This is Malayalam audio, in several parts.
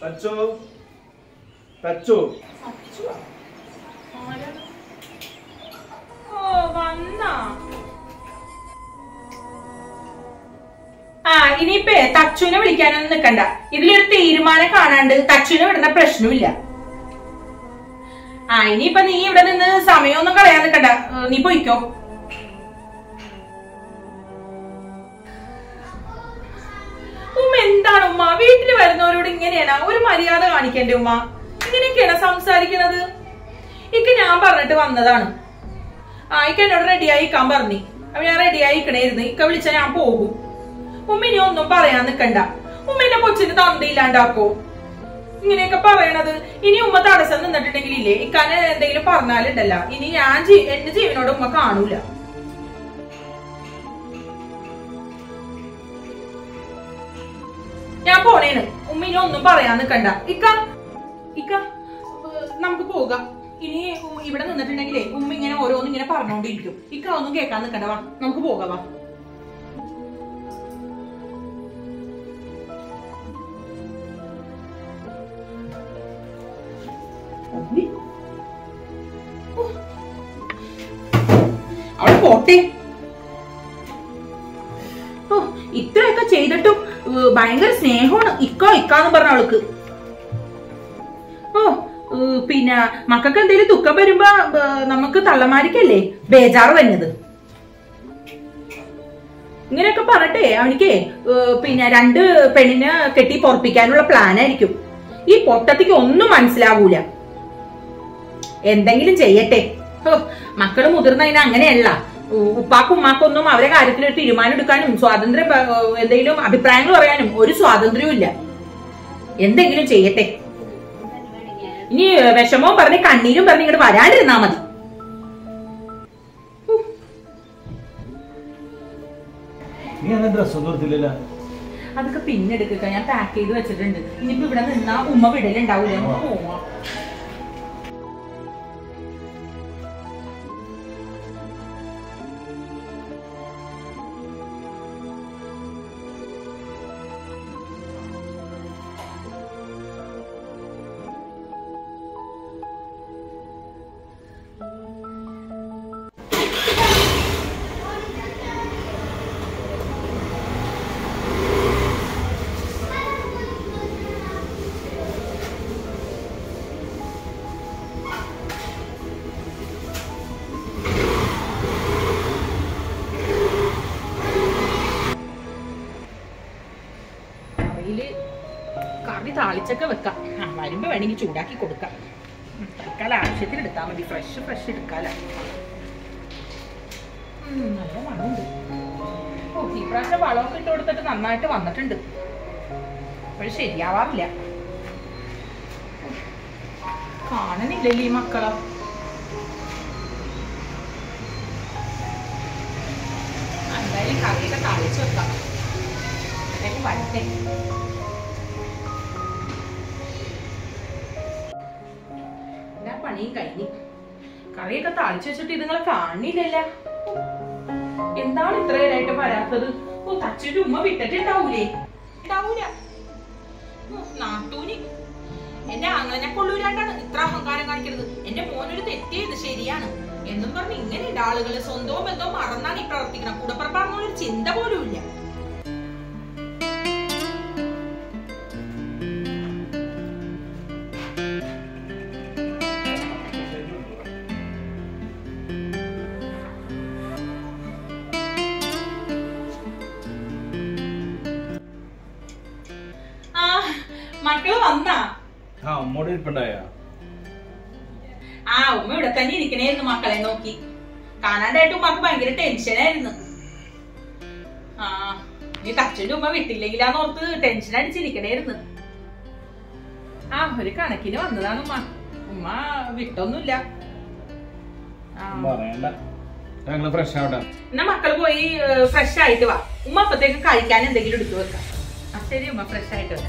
തച്ചോ തച്ചോ ഓ വന്നാ ആ ഇനിയിപ്പേ തച്ചുനെ വിളിക്കാനൊന്നും നിക്കണ്ട ഇതിലൊരു തീരുമാനം കാണാണ്ട് തച്ചുനെ വിടുന്ന പ്രശ്നമില്ല ആ ഇനിയിപ്പൊ നീ ഇവിടെ നിന്ന് സമയമൊന്നും കളയാൻ നിക്കണ്ട ഏ, നീ പോയിക്കോ ഉമ്മ എന്താണ് ഉമ്മ വീട്ടിൽ വരുന്നവരോട് ഇങ്ങനെയാണ് ഒരു മര്യാദ കാണിക്കണ്ടേ ഉമ്മ ഇങ്ങനെയൊക്കെയാണ് സംസാരിക്കുന്നത് ഇക്ക് ഞാൻ പറഞ്ഞിട്ട് വന്നതാണ് ആ ഇക്ക എന്നോട് റെഡി ആയിക്കാൻ പറഞ്ഞു അപ്പൊ ഞാൻ റെഡി ആയിക്കണേരുന്നു ഇക്ക വിളിച്ച ഞാൻ പോകും ഉമ്മ ഇനി ഒന്നും പറയാൻ നിക്കണ്ട ഉമ്മ എന്നെ കൊച്ചിന് തന്തയില്ലാണ്ടാക്കോ ഇങ്ങനെയൊക്കെ പറയണത് ഇനി ഉമ്മ തടസ്സം നിന്നിട്ടുണ്ടെങ്കിൽ ഇല്ലേ ഇക്കാനെ എന്തെങ്കിലും പറഞ്ഞാലുണ്ടല്ല ഇനി ഞാൻ ജീ- എന്റെ ജീവനോട് ഉമ്മ കാണൂല ഞാൻ പോണേന് ഉമ്മ ഇനി ഒന്നും പറയാൻ നിക്കണ്ട ഇക്ക ഇക്ക ഏഹ്, നമുക്ക് പോകാം ഇനി ഉ- ഇവിടെ നിന്നിട്ടുണ്ടെങ്കിലേ ഉമ്മ ഇങ്ങനെ ഓരോന്നും ഇങ്ങനെ പറഞ്ഞോണ്ടിരിക്കും ഇക്ക ഒന്നും കേൾക്കാൻ നിക്കണ്ട വാ നമുക്ക് പോകാം വാ ഉമ്മി. ഓ. അവിടെ പോട്ടെ ഓ ഇത്രയൊക്കെ ചെയ്തിട്ടും ഏഹ്, ഭയങ്കര സ്നേഹമാണ് ഇക്കോ ഇക്കാന്ന് പറഞ്ഞ അവൾക്ക് ഓ ഏഹ്, പിന്നെ മക്കൾക്ക് എന്തെങ്കിലും ദുഃഖം വരുമ്പോ ഏഹ്, നമുക്ക് തള്ളമാരിക്കല്ലേ ബേജാറ് വരുന്നത് ഇങ്ങനെയൊക്കെ പറഞ്ഞിട്ടേ അവനിക്ക് ഏഹ്, പിന്നെ രണ്ട് പെണ്ണിനെ കെട്ടി പൊറപ്പിക്കാനുള്ള പ്ലാൻ ആയിരിക്കും ഈ പൊട്ടത്തിക്ക് ഒന്നും മനസ്സിലാവൂല എന്തെങ്കിലും ചെയ്യട്ടെ ഹോ, മക്കള് മുതിർന്നതിന് അങ്ങനെയല്ല ഉ- ഉപ്പാക്കും ഉമ്മാക്കൊന്നും അവരെ കാര്യത്തിൽ ഒരു തീരുമാനം എടുക്കാനും സ്വാതന്ത്ര്യം പ- എന്തെങ്കിലും അഭിപ്രായങ്ങൾ പറയാനും ഒരു സ്വാതന്ത്ര്യവും ഇല്ല എന്തെങ്കിലും ചെയ്യട്ടെ ഇനി വിഷമവും പറഞ്ഞ് കണ്ണീരും പറഞ്ഞ് ഇങ്ങോട്ട് വരാണ്ടിരുന്നാ മതി നീ അങ്ങനെ ഡ്രസ് ഒന്നും എടുത്തില്ലല്ലോ അതൊക്കെ പിന്നെ എടുക്കുക ഞാൻ പാക്ക് ചെയ്ത് വെച്ചിട്ടുണ്ട് ഇനിയിപ്പോ ഇവിടെ നിന്നാ ഉമ്മ വിടലുണ്ടാവൂല നമുക്ക് പോവാം കറിയില് കറി താളിച്ചൊക്കെ വെക്കാം ആ വരുമ്പോ വേണമെങ്കിൽ ചൂടാക്കി കൊടുക്കാം ഉം, തൽക്കാലം ആവശ്യത്തിന് എടുത്താൽ മതി ഫ്രഷ് ഫ്രഷ് എടുക്കാല നല്ല മണമുണ്ട് ഓ ഈ പ്രാവശ്യം വളമൊക്കെ ഇട്ട് കൊടുത്തിട്ട് നന്നായിട്ട് വന്നിട്ടുണ്ട് പക്ഷെ ശരിയാവാറില്ല കാണണില്ലല്ലേ ഈ മക്കളെ ആ, എന്തായാലും കറിയൊക്കെ താളിച്ച് വെക്കാം അതൊക്കെ വരട്ടെ എല്ലാ പണിയും കഴിഞ്ഞു കറിയൊക്കെ താളിച്ചു വെച്ചിട്ട് ഇതുങ്ങളെ കാണില്ലല്ല എന്താണ് ഇത്ര നേരമായിട്ട് വരാത്തത് ഓ തച്ചിട്ട് ഉമ്മ വിട്ടിട്ടുണ്ടാവൂലേ ഉണ്ടാവൂല ഓ, നാത്തൂന് എന്റെ ആങ്ങളെ കൊള്ളൂരാണ്ടാണ് ഇത്ര അഹങ്കാരം കാണിക്കുന്നത് എന്റെ മോനൊരു തെറ്റിയത് ശരിയാണ് എന്നും പറഞ്ഞ് ഇങ്ങനെയുണ്ട് ആളുകള് സ്വന്തവും ബന്ധവും മറന്നാണ് ഈ പ്രവർത്തിക്കണം കൂടപ്പുറപ്പാണെന്നൊരു ചിന്ത പോലും ഇല്ല ആ മക്കള് വന്നാ ആ അമ്മോട് ഇരിപ്പുണ്ടായ ആ ഉമ്മ ഇവിടെ തന്നെ ഇരിക്കണേന്ന് മക്കളെ നോക്കി കാണാണ്ടായിട്ട് ഉമ്മക്ക് ഭയങ്കര ടെൻഷനായിരുന്നു ആ നീ തച്ചന്റെ ഉമ്മ വിട്ടില്ലെങ്കിലാന്ന് ഓർത്ത് ടെൻഷൻ അടിച്ചിരിക്കണേരുന്നു ആ ഒരു കണക്കിന് വന്നതാണ് ഉമ്മ ഉമ്മ വിട്ടൊന്നുമില്ല ആ പറയണ്ട ഞങ്ങള് ഫ്രഷ് ആവട്ടെ എന്നാ മക്കള് പോയി ഫ്രഷ് ആയിട്ട് വാ ഉമ്മ അപ്പത്തേക്ക് കഴിക്കാൻ എന്തെങ്കിലും എടുത്തു വെക്കാം ആ ശരി ഉമ്മ ഫ്രഷ് ആയിട്ട് വരാം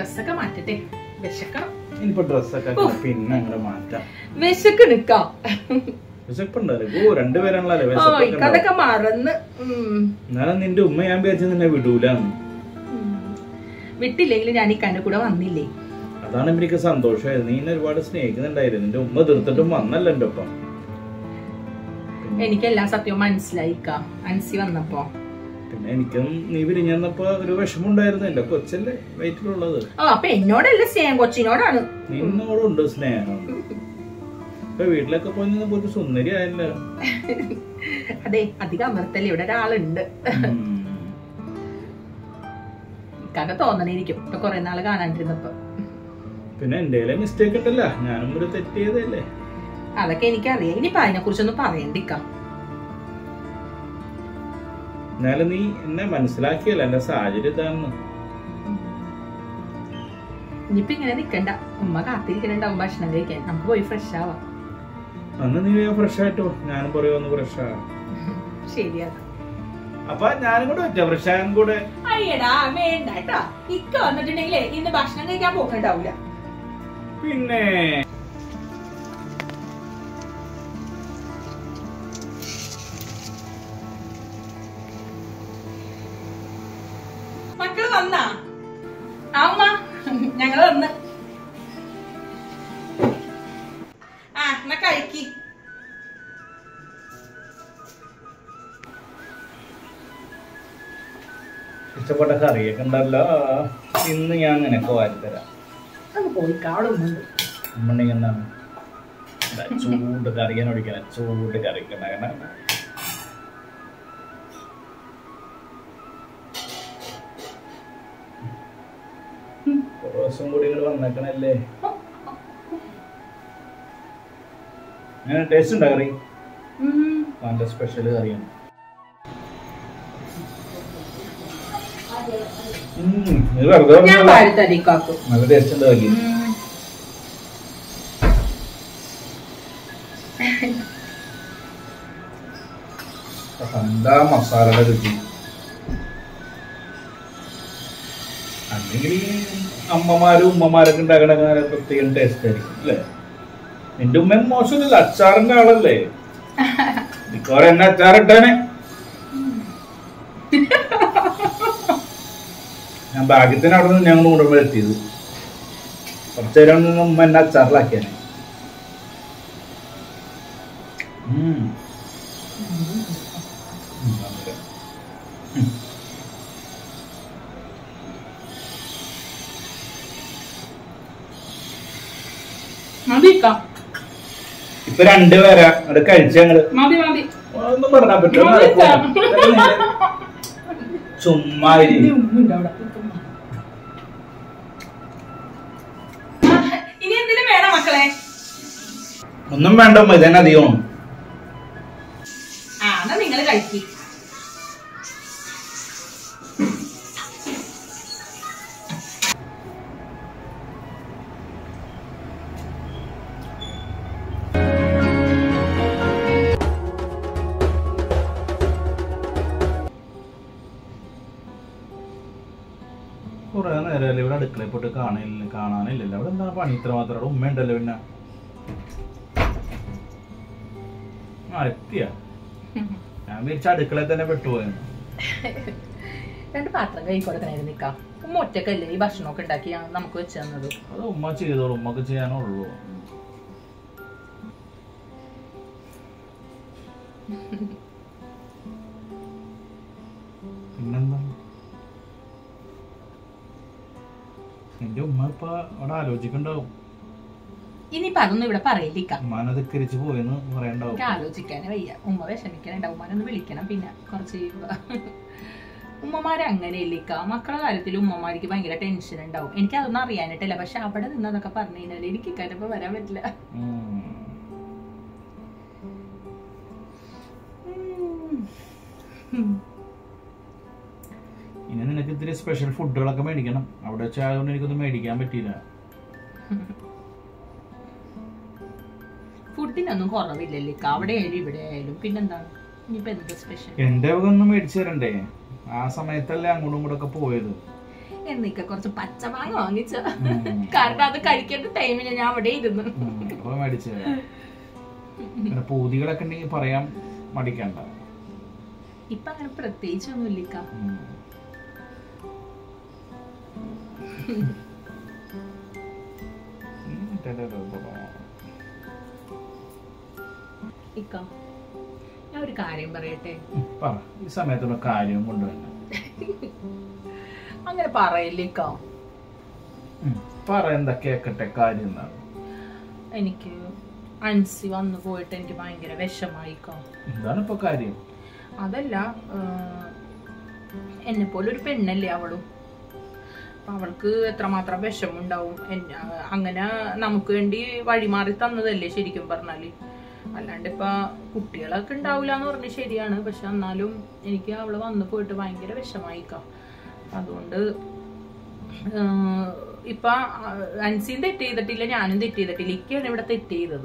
ഡ്രസ്സൊക്കെ മാറ്റട്ടെ വിശക്കണം ഇനിയിപ്പോ ഡ്രസ്സൊക്കെ ഓ. പിന്നെ അങ്ങനെ മാറ്റാം വിശക്ക് നിക്കാം വിശപ്പുണ്ടല്ലോ ഓ രണ്ടുപേരാണല്ലോ ഓ വിശപ്പൊക്കെ ഉണ്ടാവും. ഇക്കതൊക്കെ മറന്ന് ഉം. എന്നാലും നിന്റെ ഉമ്മ ഞാൻ വിചാരിച്ചു നിന്നെ വിടൂലെന്ന് ഉം. വിട്ടില്ലെങ്കിലും ഞാൻ ഇക്കാന്റെ കൂടെ വന്നില്ലേ അതാണ് എനിക്ക് സന്തോഷമായത് നീ എന്നെ ഒരുപാട് സ്നേഹിക്കുന്നുണ്ടായിരുന്നു നിന്റെ ഉമ്മ തീർത്തിട്ടും വന്നല്ലോ എന്റെ ഒപ്പം എനിക്ക് എല്ലാ സത്യവും മനസ്സിലായിക്ക അൻസി വന്നപ്പോ പിന്നെ എനിക്കും നീ പിരിഞ്ഞപ്പോ ഒരു വിഷമമുണ്ടായിരുന്നു എന്റെ കൊച്ചല്ലേ വയറ്റിലുള്ളത് ഓ അപ്പൊ എന്നോടല്ല സ്നേഹം കൊച്ചിനോടാണ് നിന്നോടുണ്ട് സ്നേഹം ഇപ്പൊ വീട്ടിലൊക്കെ പോയി നിന്നപ്പോ ഒരു സുന്ദരി ആയല്ലോ അതെ അധികം അമർത്തല്ലേ ഇവിടെ ഒരാളുണ്ട് ഇക്കാക്ക തോന്നണേയിരിക്കും ഇപ്പൊ കൊറേ നാള് കാണാണ്ടിരുന്നപ്പോ പിന്നെ എന്റെ മിസ്റ്റേക്ക് ഉണ്ടല്ല ഞാനും ഒരു തെറ്റ് ചെയ്തല്ലേ അതൊക്കെ എനിക്കറിയാം ഇനിയിപ്പൊ അതിനെ കുറിച്ചൊന്നും പറയണ്ടിക്കാം എന്നാലും നീ എന്നെ മനസ്സിലാക്കിയല്ല എന്റെ സാഹചര്യം ഇതാണെന്ന് ഇനിയിപ്പൊ ഇങ്ങനെ നിക്കണ്ട ഉമ്മ കാത്തിരിക്കണുണ്ടാവും ഭക്ഷണം കഴിക്കാൻ നമുക്ക് പോയി ഫ്രഷ് ആവാം അന്ന് നീ ഫ്രഷ് ആയിട്ടോ ഞാനും പറയുമെന്ന് ഫ്രഷ് ആകാം ശരിയാ അപ്പൊ ഞാനും കൂടെ വെച്ചോ ഫ്രഷ് ആകാൻ കൂടെ അയ്യടാ വേണ്ട കേട്ടാ ഇക്ക വന്നിട്ടുണ്ടെങ്കിലേ ഇന്ന് ഭക്ഷണം കഴിക്കാൻ പോക്കുണ്ടാവൂല പിന്നെ മക്കള് വന്നാ ആ ഉമ്മ ഞങ്ങള് വന്ന് ആ എന്നാ കഴിക്കി ഇഷ്ടപ്പെട്ട കറിയൊക്കെ ഉണ്ടല്ലോ ഇന്ന് ഞാൻ നിനക്ക് വാരിത്തരാം അത് പോയി അവിടെ ഉമ്മുണ്ട് ഉമ്മണ്ടെങ്കിൽ എന്താണ് ഇതാ ചൂട് കറിയാൻ ഒഴിക്കണം ചൂട് കറിക്ക് ഉണ്ടാക്കണം ഒരു ദിവസം കൂടി ഇങ്ങോട്ട് വന്നേക്കണല്ലേ അങ്ങനെ ടേസ്റ്റ് ഉണ്ടോ കറി നല്ല സ്പെഷ്യൽ കറിയാണ് ഉം, ഇത് വെറുതെ ഞാൻ പറഞ്ഞതല്ല. വാരിത്തടിക്കാക്കും നല്ല ടേസ്റ്റ് ഉണ്ട് കറി എന്താ മസാലയുടെ രുചി അല്ലെങ്കിൽ അമ്മമാരും ഉമ്മമാരൊക്കെ ഉണ്ടാക്കണ നല്ല പ്രത്യേകം ടേസ്റ്റ് ആയിരിക്കും അല്ലേ നിന്റെ ഉമ്മയും മോശമില്ല അച്ചാറിന്റെ ആളല്ലേ മിക്കവാറും എന്നെ അച്ചാറിട്ടാനെ ഞാൻ ഭാഗ്യത്തിന് അവിടെ നിന്ന് ഞങ്ങൾ കൂടുമ്പോൾ എത്തിയത് കുറച്ചു നേരം നിന്ന് ഉമ്മ എന്നെ അച്ചാറിലാക്കിയാനെ ഉം. ഉം, നല്ല. ഉം. മതിക്കാം ഇപ്പൊ രണ്ടുപേരാ അവിടെ കഴിച്ച ഞങ്ങള് മതി മതി ഒന്നും പറഞ്ഞാ പറ്റുമോ നടക്കുമോ? ചുമ്മാ ഇരി. ഉമ്മുണ്ട് അവിടെ ഇനി എന്തെങ്കിലും വേണം മക്കളെ ഒന്നും വേണ്ട ഉമ്മ, ഇതന്നെ അധികമാണ് ആ എന്നാ നിങ്ങൾ കഴിക്കി കുറെ നേരമല്ലേ ഇവിടെ അടുക്കളയിൽ പോയിട്ട് കാണില്ല കാണാനില്ലല്ലോ അവിടെ എന്താ പണി ഇത്ര മാത്രം അവിടെ ഉമ്മ ഉണ്ടല്ലോ പിന്നെ ആ എത്തിയ ഞാൻ വിചാരിച്ച അടുക്കളയിൽ തന്നെ പെട്ടുപോയെന്ന് രണ്ട് പാത്രം കൈ കൊടുക്കണായിരുന്നു നിക്കാം ഉമ്മ ഒറ്റക്കല്ലേ ഈ ഭക്ഷണമൊക്കെ ഉണ്ടാക്കി ഞാൻ- നമുക്ക് വെച്ച് തന്നത് അത് ഉമ്മ ചെയ്തോളൂ ഉമ്മക്ക് ചെയ്യാനുള്ളൂ പിന്നെന്താ എന്റെ ഉമ്മ ഇപ്പൊ അവിടെ ആലോചിക്കണ്ടാവും ഇനിയിപ്പൊ അതൊന്നും ഇവിടെ പറയില്ലിക്ക ഉമ്മാനധിക്കരിച്ച് പോയെന്ന് പറയണ്ടാവും എനിക്ക് ആലോചിക്കാനേ വയ്യ ഉമ്മ വിഷമിക്കണുണ്ടാവും ഉമ്മാനൊന്ന് വിളിക്കണം പിന്നെ കുറച്ച് കഴിയുമ്പോ ഉമ്മമാരെ അങ്ങനെയല്ലിക്ക മക്കളെ കാര്യത്തിൽ ഉമ്മമാർക്ക് ഭയങ്കര ടെൻഷൻ ഉണ്ടാവും എനിക്ക് അതൊന്നും അറിയാനായിട്ടില്ല പക്ഷെ അവിടെ നിന്ന് അതൊക്കെ പറഞ്ഞു കഴിഞ്ഞാൽ എനിക്ക് ഇക്കാരപ്പോ വരാൻ പറ്റില്ല ഉം. ഉം. ഇനി നിനക്ക് ഇത്തിരി സ്പെഷ്യൽ ഫുഡുകളൊക്കെ മേടിക്കണം അവിടെ വെച്ചായതുകൊണ്ട് എനിക്കൊന്നും മേടിക്കാൻ പറ്റിയില്ല ഫുഡിനൊന്നും കുറവില്ലല്ലിക്ക അവിടെ ആയാലും ഇവിടെ ആയാലും പിന്നെന്താണ് ഇനിയിപ്പോ എന്ത് സ്പെഷ്യൽ എന്റെ വക ഒന്നും മേടിച്ചു തരണ്ടേ ആ സമയത്തല്ലേ അങ്ങോട്ടും ഇങ്ങോട്ടും ഒക്കെ പോയത് എന്നൊക്കെ കുറച്ച് പച്ചമാങ്ങ വാങ്ങിച്ച ഉം. കാരണം അത് കഴിക്കേണ്ട ടൈമിന് ഞാൻ അവിടെ ഇരുന്നു ഉം, അപ്പൊ മേടിച്ചു പിന്നെ പൂതികളൊക്കെ ഉണ്ടെങ്കിൽ പറയാൻ മടിക്കണ്ട ഇപ്പൊ അങ്ങനെ പ്രത്യേകിച്ചൊന്നുമില്ല ഉം. ഉം, ടടടടട. ഇക്ക ഞാൻ ഒരു കാര്യം പറയട്ടെ ഉം, പറ ഈ സമയത്തുള്ള കാര്യം കൊണ്ടുവരണം അങ്ങനെ പറയില്ല ഇക്ക ഉം, പറ എന്താ കേക്കട്ടെ കാര്യം എന്താണ് എനിക്ക് അൻസി വന്നു പോയിട്ട് എനിക്ക് ഭയങ്കര വിഷമായി ഇക്ക എന്താണ് ഇപ്പൊ കാര്യം അതല്ല എന്നെ പോലെ ഒരു പെണ്ണല്ലേ അവളും അപ്പൊ അവൾക്ക് എത്രമാത്രം വിഷമുണ്ടാവും എന്നെ- ആ, അങ്ങനെ നമുക്ക് വേണ്ടി വഴിമാറി തന്നതല്ലേ ശരിക്കും പറഞ്ഞാല് അല്ലാണ്ട് ഇപ്പൊ കുട്ടികളൊക്കെ ഉണ്ടാവില്ല എന്ന് പറഞ്ഞ് ശരിയാണ് പക്ഷെ എന്നാലും എനിക്ക് അവള് വന്നു പോയിട്ട് ഭയങ്കര വിഷമായിക്കാം അതുകൊണ്ട് ആ, ഇപ്പൊ ആ, അൻസിയും തെറ്റ് ചെയ്തിട്ടില്ല ഞാനും തെറ്റ് ചെയ്തിട്ടില്ല ഇക്കാണ് ഇവിടെ തെറ്റ് ചെയ്തത്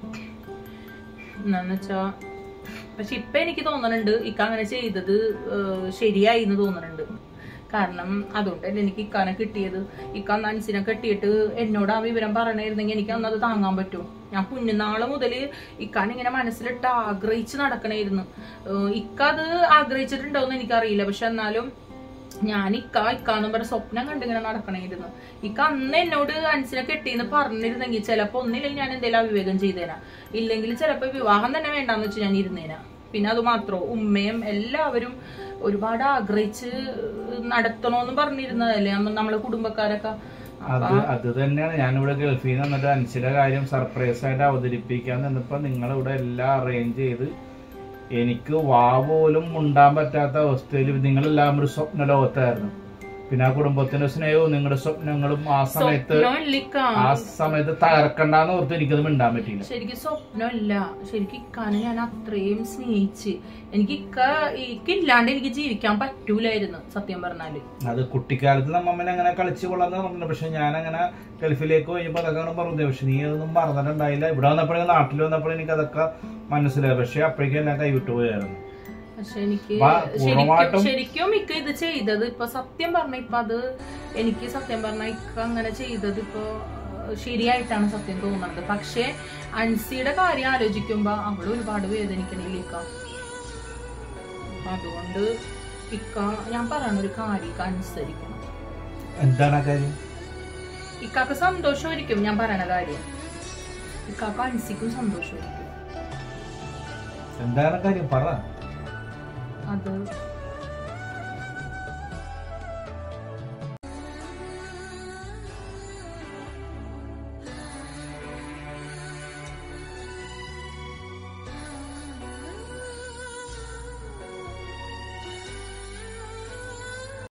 എന്നാന്ന് വെച്ചാ പക്ഷെ ഇപ്പൊ എനിക്ക് തോന്നുന്നുണ്ട് ഇക്ക അങ്ങനെ ചെയ്തത് ഏഹ്, ശരിയായി എന്ന് തോന്നുന്നുണ്ട് കാരണം അതുകൊണ്ടല്ലേ എനിക്ക് ഇക്കാനെ കിട്ടിയത് ഇക്ക അന്ന് അൻസിനെ കെട്ടിയിട്ട് എന്നോട് ആ വിവരം പറയണായിരുന്നെങ്കിൽ എനിക്ക് അന്ന് അത് താങ്ങാൻ പറ്റും ഞാൻ കുഞ്ഞുനാള് മുതല് ഇക്കാനെ ഇങ്ങനെ മനസ്സിലിട്ട് ആഗ്രഹിച്ച് നടക്കണായിരുന്നു ഏഹ്, ഇക്ക അത് ആഗ്രഹിച്ചിട്ടുണ്ടോന്ന് എനിക്കറിയില്ല പക്ഷെ എന്നാലും ഞാൻ ഇക്ക ഇക്കാന്ന് പറഞ്ഞ സ്വപ്നം കണ്ടിങ്ങനെ നടക്കണായിരുന്നു ഇക്ക അന്ന് എന്നോട് അൻസിനെ കെട്ടിന്ന് പറഞ്ഞിരുന്നെങ്കിൽ ചിലപ്പോ ഒന്നില്ലെങ്കിൽ ഞാൻ എന്തെങ്കിലും അവിവേകം ചെയ്തേനാ ഇല്ലെങ്കിൽ ചിലപ്പോ വിവാഹം തന്നെ വേണ്ടാന്ന് വെച്ച് ഞാൻ ഇരുന്നേനാ പിന്നെ അത് മാത്രോ ഉമ്മയും എല്ലാവരും ഒരുപാട് ആഗ്രഹിച്ച് നടത്തണോന്ന് പറഞ്ഞിരുന്നതല്ലേ നമ്മ- നമ്മളെ കുടുംബക്കാരൊക്കെ അത് അത് തന്നെയാണ് ഞാനിവിടെ ഗൾഫിൽ നിന്ന് വന്നിട്ട് അൻസിയുടെ കാര്യം സർപ്രൈസ് ആയിട്ട് അവതരിപ്പിക്കാൻ നിന്നപ്പോ നിങ്ങളിവിടെ എല്ലാം അറേഞ്ച് ചെയ്ത് എനിക്ക് വാ പോലും മുണ്ടാൻ പറ്റാത്ത അവസ്ഥയിൽ നിങ്ങളെല്ലാം ഒരു സ്വപ്ന ലോകത്തായിരുന്നു പിന്നെ ആ കുടുംബത്തിന്റെ സ്നേഹവും നിങ്ങളുടെ സ്വപ്നങ്ങളും ആ സമയത്ത് സ്വപ്നമില്ലിക്ക ആ സമയത്ത് തകർക്കണ്ടെന്ന് ഓർത്ത് എനിക്കത് മിണ്ടാൻ പറ്റിയില്ല ശരിക്കും സ്വപ്നമില്ല ശരിക്കും ഇക്കാനെ ഞാൻ അത്രയും സ്നേഹിച്ച് എനിക്ക് ഇക്ക ഇക്കില്ലാണ്ട് എനിക്ക് ജീവിക്കാൻ പറ്റൂലായിരുന്നു സത്യം പറഞ്ഞാല് അത് കുട്ടിക്കാലത്ത് നമ്മമ്മനെ അങ്ങനെ കളിച്ചു കൊള്ളാന്ന് പറഞ്ഞു പക്ഷെ ഞാൻ അങ്ങനെ ഗൾഫിലേക്ക് പോയപ്പോ അതൊക്കെ അങ്ങനെ പറഞ്ഞു പക്ഷെ നീ അതൊന്നും പറഞ്ഞിട്ടുണ്ടായില്ല ഇവിടെ വന്നപ്പോഴേ നാട്ടിൽ വന്നപ്പോഴേ എനിക്ക് അതൊക്കെ മനസ്സിലായി പക്ഷെ അപ്പോഴേക്കും എല്ലാം കൈവിട്ടു പോയായിരുന്നു പക്ഷെ എനിക്ക് വാ, ശരിക്കും പൂർണ്ണമായിട്ടും- ശരിക്കും ഇക്ക ഇത് ചെയ്തത് ഇപ്പൊ സത്യം പറഞ്ഞ ഇപ്പൊ അത് എനിക്ക് സത്യം പറഞ്ഞ ഇക്ക അങ്ങനെ ചെയ്തത് ഇപ്പൊ ഏഹ്, ശരിയായിട്ടാണ് സത്യം തോന്നുന്നത് പക്ഷെ അൻസിയുടെ കാര്യം ആലോചിക്കുമ്പോ അവള് ഒരുപാട് വേദനിക്കണില്ല ഇക്ക അപ്പൊ അതുകൊണ്ട് ഇക്ക ഞാൻ പറയണ ഒരു കാര്യം ഇക്ക അനുസരിക്കണം എന്താണ് ആ കാര്യം ഇക്കാക്ക് സന്തോഷമായിരിക്കും ഞാൻ പറയണ കാര്യം ഇക്കാക്ക് അൻസിക്കും സന്തോഷമായിരിക്കും എന്താണ് കാര്യം പറ അത്